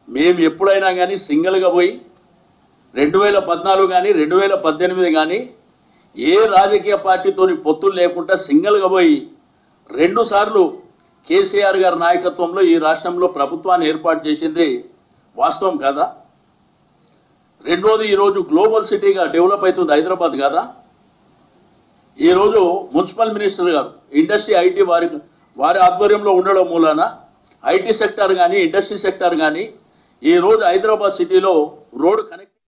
మేము ఎప్పుడైనా కానీ సింగిల్గా పోయి రెండు వేల పద్నాలుగు కానీ రెండు వేల పద్దెనిమిది కానీ ఏ రాజకీయ పార్టీతోని పొత్తులు లేకుండా సింగిల్గా పోయి రెండు సార్లు కేసీఆర్ గారి నాయకత్వంలో ఈ రాష్ట్రంలో ప్రభుత్వాన్ని ఏర్పాటు చేసింది వాస్తవం కాదా రెండోది ఈరోజు గ్లోబల్ సిటీగా డెవలప్ అవుతుంది హైదరాబాద్ కదా ఈరోజు మున్సిపల్ మినిస్టర్ గారు ఇండస్ట్రీ ఐటీ వారి వారి ఆధ్వర్యంలో ఉండడం మూలాన ఐటీ సెక్టార్ కానీ ఇండస్ట్రీ సెక్టార్ కానీ ఈ రోజు హైదరాబాద్ సిటీలో రోడ్ కనెక్ట్